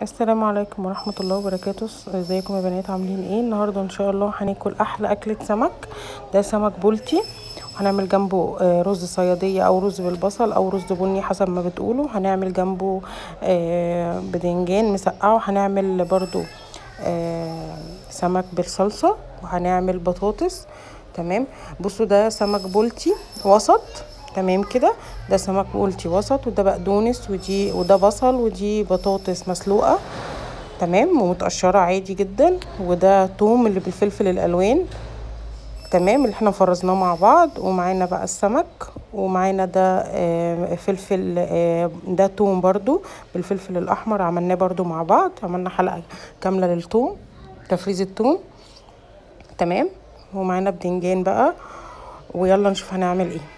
السلام عليكم ورحمة الله وبركاته ازيكم يا بنات عاملين ايه النهاردة ان شاء الله هناكل احلى اكلة سمك ده سمك بولتي هنعمل جنبه آه، رز صيادية او رز بالبصل او رز بني حسب ما بتقولوا هنعمل جنبه آه، بدنجان مسقعه وهنعمل برضو آه، سمك بالصلصة وهنعمل بطاطس تمام بصوا ده سمك بولتي وسط تمام كده ده سمك بولتي وسط وده بقدونس ودي وده بصل ودي بطاطس مسلوقه تمام ومتقشره عادي جدا وده توم اللي بالفلفل الالوان تمام اللي احنا فرزناه مع بعض ومعانا بقى السمك ومعانا ده آه، فلفل آه، ده توم برضو بالفلفل الاحمر عملناه برضو مع بعض عملنا حلقه كامله للتوم تفريز التوم تمام ومعانا بدنجان بقى ويلا نشوف هنعمل ايه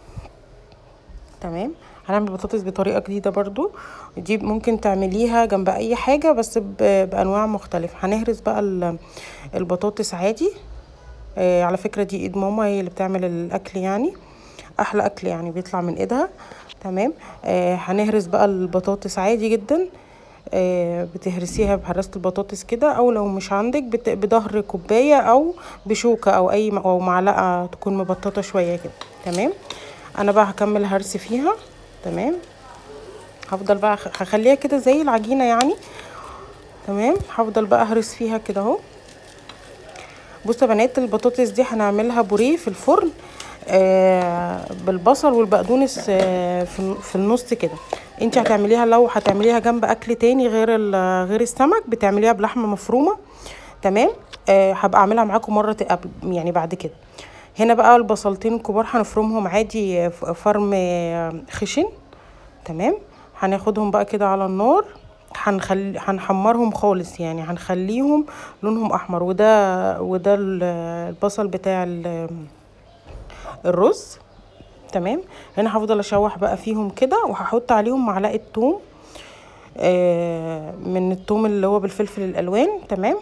تمام هنعمل بطاطس بطريقه جديده برضو دي ممكن تعمليها جنب اي حاجه بس ب- بانواع مختلفه هنهرس بقى ال- البطاطس عادي آه على فكره دي ايد ماما هي اللي بتعمل الاكل يعني احلى اكل يعني بيطلع من ايدها تمام آه هنهرس بقى البطاطس عادي جدا آه بتهرسيها بهرسة البطاطس كده او لو مش عندك بت- بظهر كوبايه او بشوكه او اي م- او معلقه تكون مبططه شويه كده تمام انا بقى هكمل هرس فيها تمام هفضل بقى أخ- هخليها كده زي العجينه يعني تمام هفضل بقى اهرس فيها كده اهو بصوا يا بنات البطاطس دي هنعملها بوريه في الفرن آه بالبصل والبقدونس آه في, في النص كده انت هتعمليها لو هتعمليها جنب اكل تاني غير ال- غير السمك بتعمليها بلحمه مفرومه تمام آه هبقى اعملها معاكم مره قبل يعني بعد كده هنا بقى البصلتين الكبار هنفرمهم عادي ف- فرم آه، خشن تمام هناخدهم بقى كده على النار هنخلي هنحمرهم خالص يعني هنخليهم لونهم احمر وده وده ال- البصل بتاع ال- الرز تمام هنا هفضل اشوح بقى فيهم كده وهحط عليهم معلقه توم آه، من التوم اللي هو بالفلفل الالوان تمام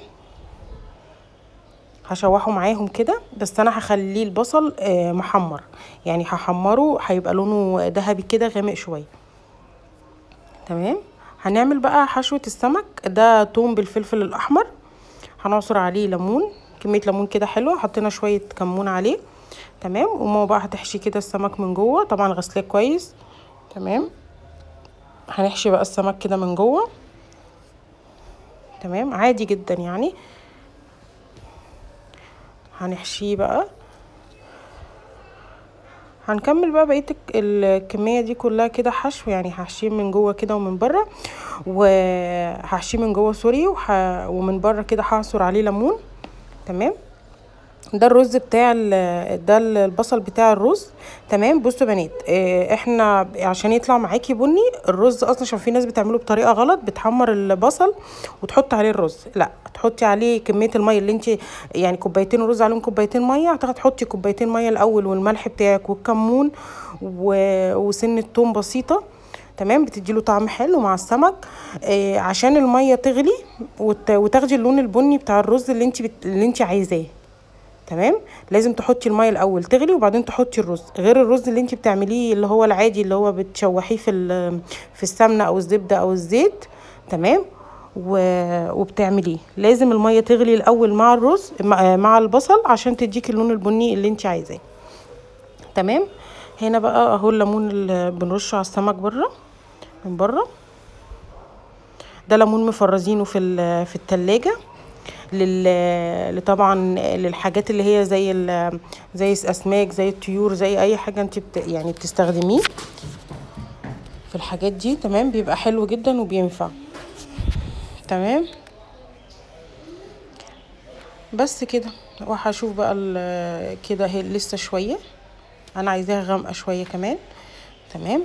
هشوحه معاهم كده بس انا هخليه البصل آه، محمر يعني هحمره هيبقى لونه ذهبي كده غامق شويه تمام هنعمل بقى حشوة السمك ده توم بالفلفل الأحمر هنعصر عليه ليمون كمية ليمون كده حلوة حطينا شوية كمون عليه تمام وماما بقى هتحشي كده السمك من جوه طبعا غسلاه كويس تمام هنحشي بقى السمك كده من جوه تمام عادي جدا يعني هنحشيه بقى هنكمل بقى بقيه الك- الكميه دي كلها كده حشو يعني هحشيه من جوه كده ومن بره وهحشيه من جوه سوري وح... ومن بره كده هعصر عليه ليمون تمام ده الرز بتاع ال- ده البصل بتاع الرز تمام بصوا يا بنات آه، احنا عشان يطلع معاكي بني الرز اصلا عشان في ناس بتعمله بطريقه غلط بتحمر البصل وتحط عليه الرز لا تحطي عليه كميه الميه اللي انت يعني كوبايتين رز عليهم كوبايتين ميه هتحطي كوبايتين ميه الاول والملح بتاعك والكمون و... وسن الثوم بسيطه تمام بتديله طعم حلو مع السمك آه عشان الميه تغلي وت... وتاخدي اللون البني بتاع الرز اللي انت بت... اللي انت عايزاه تمام لازم تحطي الميه الاول تغلي وبعدين تحطي الرز غير الرز اللي انت بتعمليه اللي هو العادي اللي هو بتشوحيه في ال- في السمنه او الزبده او الزيت تمام و... وبتعمليه لازم الميه تغلي الاول مع الرز مع مع البصل عشان تديكي اللون البني اللي انت عايزاه تمام هنا بقى اهو الليمون اللي بنرشه على السمك بره من بره ده ليمون مفرزينه في ال- في التلاجة لل طبعا للحاجات اللي هي زي ال... زي الاسماك زي الطيور زي اي حاجه انت بت... يعني بتستخدميه في الحاجات دي تمام بيبقى حلو جدا وبينفع تمام بس كده وهشوف بقى ال- كده هي لسه شويه انا عايزاها غامقه شويه كمان تمام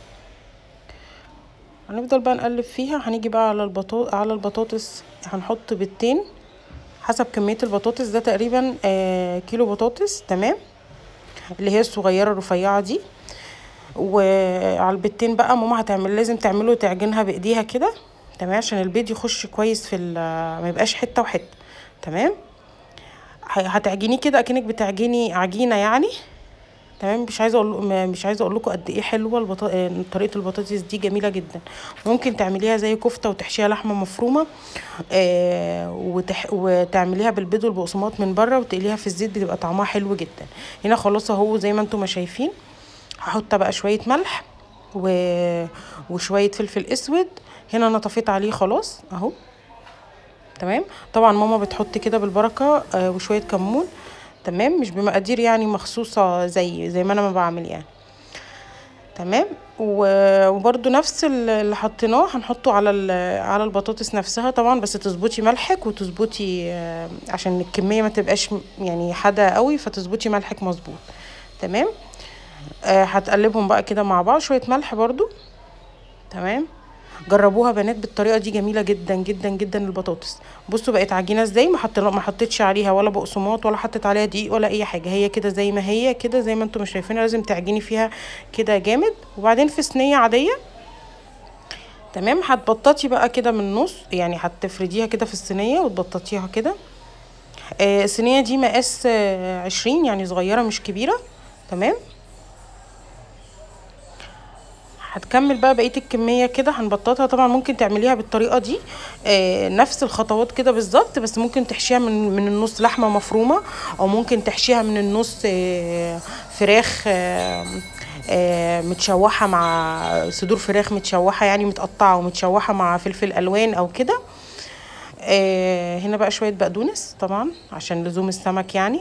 هنفضل بقى نقلب فيها هنيجي بقى على البطاطس على البطاطس هنحط بيضتين حسب كمية البطاطس ده تقريبا آه كيلو بطاطس تمام اللي هي الصغيرة الرفيعة دي وعلى البيضتين بقى ماما هتعمل لازم تعمله تعجنها بايديها كده تمام عشان البيض يخش كويس في ال- ما يبقاش حتة وحتة تمام ه- هتعجنيه كده اكنك بتعجني عجينة يعني تمام مش عايزه اقول م- مش عايزه اقول لكم قد ايه حلوه البطا... آه، طريقه البطاطس دي جميله جدا ممكن تعمليها زي كفته وتحشيها لحمه مفرومه آه وتح... وتعمليها بالبيض والبقسماط من بره وتقليها في الزيت بتبقى طعمها حلو جدا هنا خلاص اهو زي ما انتم ما شايفين هحط بقى شويه ملح و... وشويه فلفل اسود هنا انا طفيت عليه خلاص اهو تمام طبعا ماما بتحط كده بالبركه آه وشويه كمون تمام مش بمقادير يعني مخصوصه زي زي ما انا ما بعمل يعني تمام و- وبرده نفس ال- اللي حطيناه هنحطه على ال- على البطاطس نفسها طبعا بس تظبطي ملحك وتظبطي آه، عشان الكميه ما تبقاش م- يعني حادقه قوي فتظبطي ملحك مظبوط تمام آه، هتقلبهم بقى كده مع بعض شويه ملح برضو تمام جربوها بنات بالطريقه دي جميله جدا جدا جدا البطاطس بصوا بقت عجينه ازاي ما حط ما حطيتش عليها ولا بقسماط ولا حطيت عليها دقيق ولا اي حاجه هي كده زي ما هي كده زي ما انتم مش شايفينها لازم تعجني فيها كده جامد وبعدين في صينيه عاديه تمام هتبططي بقى كده من النص يعني هتفرديها كده في الصينيه وتبططيها كده آه، الصينيه دي مقاس آه، عشرين يعني صغيره مش كبيره تمام هتكمل بقى بقيه الكميه كده هنبططها طبعا ممكن تعمليها بالطريقه دي آه نفس الخطوات كده بالظبط بس ممكن تحشيها من من النص لحمه مفرومه او ممكن تحشيها من النص آه فراخ آه آه متشوحه مع صدور فراخ متشوحه يعني متقطعه ومتشوحه مع فلفل الوان او كده آه هنا بقى شويه بقدونس طبعا عشان لزوم السمك يعني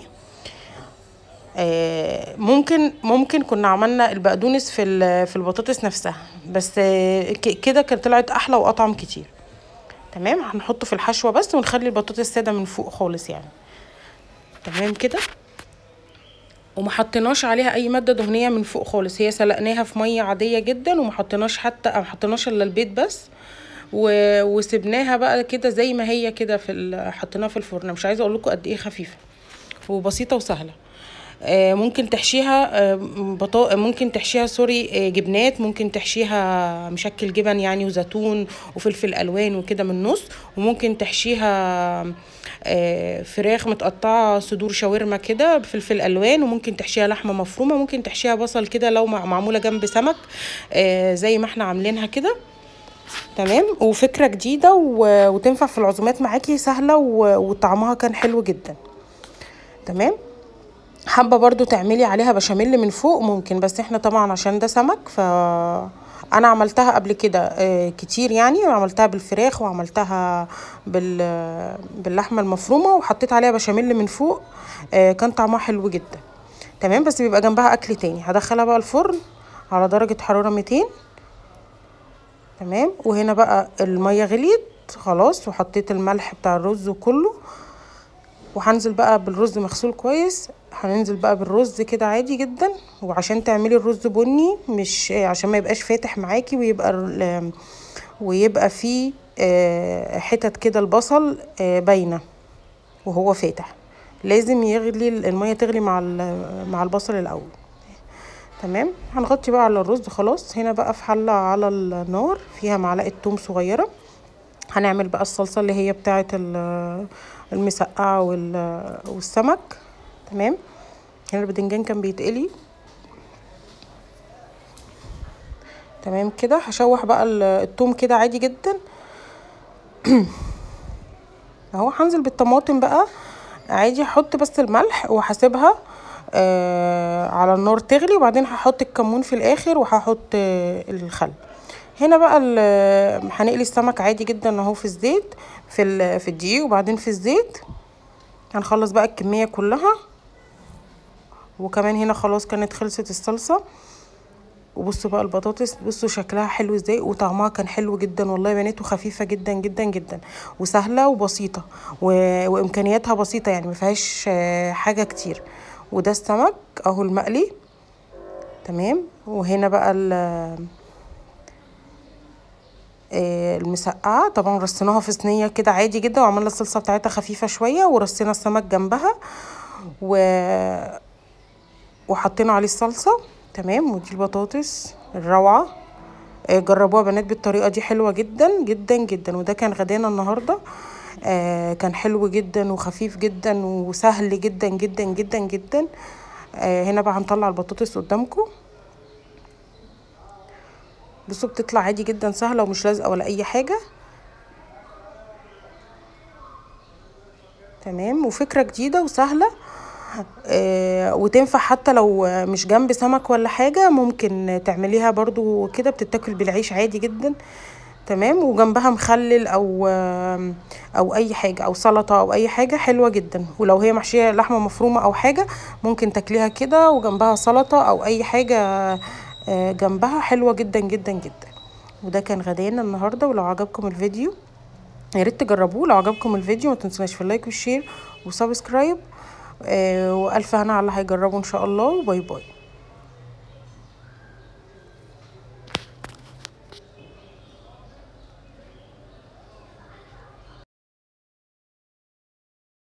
آه، ممكن ممكن كنا عملنا البقدونس في ال- في البطاطس نفسها بس آه، ك- كده كانت طلعت احلى واطعم كتير تمام هنحطه في الحشوه بس ونخلي البطاطس ساده من فوق خالص يعني تمام كده وما حطيناش عليها اي ماده دهنيه من فوق خالص هي سلقناها في ميه عاديه جدا وما حطيناش حتى ما حطيناش الا البيض بس و... وسبناها بقى كده زي ما هي كده في ال... حطيناها في الفرن مش عايزه اقول لكم قد ايه خفيفه وبسيطه وسهله آه، ممكن تحشيها آه، بطا... ممكن تحشيها سوري آه، جبنات ممكن تحشيها مشكل جبن يعني وزيتون وفلفل الوان وكده من النص وممكن تحشيها آه، فراخ متقطعه صدور شاورما كده بفلفل الوان وممكن تحشيها لحمه مفرومه ممكن تحشيها بصل كده لو مع- معموله جنب سمك آه، زي ما احنا عاملينها كده تمام وفكره جديده و... وتنفع في العزومات معاكي سهله و... وطعمها كان حلو جدا تمام حابه برضو تعملي عليها بشاميل من فوق ممكن بس احنا طبعا عشان ده سمك ف انا عملتها قبل كده آه، كتير يعني عملتها بالفراخ وعملتها بال باللحمه المفرومه وحطيت عليها بشاميل من فوق آه، كان طعمها حلو جدا تمام بس بيبقى جنبها اكل تاني هدخلها بقى الفرن على درجه حراره 200 تمام وهنا بقى الميه غليت خلاص وحطيت الملح بتاع الرز وكله وهنزل بقى بالرز مغسول كويس هننزل بقى بالرز كده عادي جدا وعشان تعملي الرز بني مش عشان ما يبقاش فاتح معاكي ويبقى ال- ويبقى فيه آه، حتت كده البصل آه، باينه وهو فاتح لازم يغلي الميه تغلي مع ال- مع البصل الاول تمام هنغطي بقى على الرز خلاص هنا بقى في حله على النار فيها معلقه توم صغيره هنعمل بقى الصلصه اللي هي بتاعه ال- المسقعه وال- والسمك تمام هنا البدنجان كان بيتقلي تمام كده هشوح بقى ال- التوم كده عادي جدا اهو هنزل بالطماطم بقى عادي هحط بس الملح وهسيبها آه على النار تغلي وبعدين هحط الكمون في الاخر وهحط آه الخل هنا بقى ال- هنقلي السمك عادي جدا اهو في الزيت في ال- في الدقيق وبعدين في الزيت هنخلص بقى الكميه كلها وكمان هنا خلاص كانت خلصت الصلصه وبصوا بقى البطاطس بصوا شكلها حلو ازاي وطعمها كان حلو جدا والله يا بنات وخفيفه جدا جدا جدا وسهله وبسيطه و... وامكانياتها بسيطه يعني ما فيهاش آه، حاجه كتير وده السمك اهو المقلي تمام وهنا بقى ال- آه، المسقعه طبعا رصيناها في صينيه كده عادي جدا وعملنا الصلصه بتاعتها خفيفه شويه ورصينا السمك جنبها و وحطينا عليه الصلصه تمام ودي البطاطس الروعه آه، جربوها بنات بالطريقه دي حلوه جدا جدا جدا وده كان غدانا النهارده آه كان حلو جدا وخفيف جدا وسهل جدا جدا جدا جدا آه هنا بقى هنطلع البطاطس قدامكم بصوا بتطلع عادي جدا سهله ومش لازقه ولا اي حاجه تمام وفكره جديده وسهله آه وتنفع حتى لو مش جنب سمك ولا حاجه ممكن تعمليها برضو كده بتتاكل بالعيش عادي جدا تمام وجنبها مخلل او او اي حاجه او سلطه او اي حاجه حلوه جدا ولو هي محشيه لحمه مفرومه او حاجه ممكن تاكليها كده وجنبها سلطه او اي حاجه جنبها حلوه جدا جدا جدا وده كان غدانا النهارده ولو عجبكم الفيديو يا ريت تجربوه لو عجبكم الفيديو ما تنسوناش في اللايك والشير وسبسكرايب والف هنا على اللي هيجربوا ان شاء الله وباي باي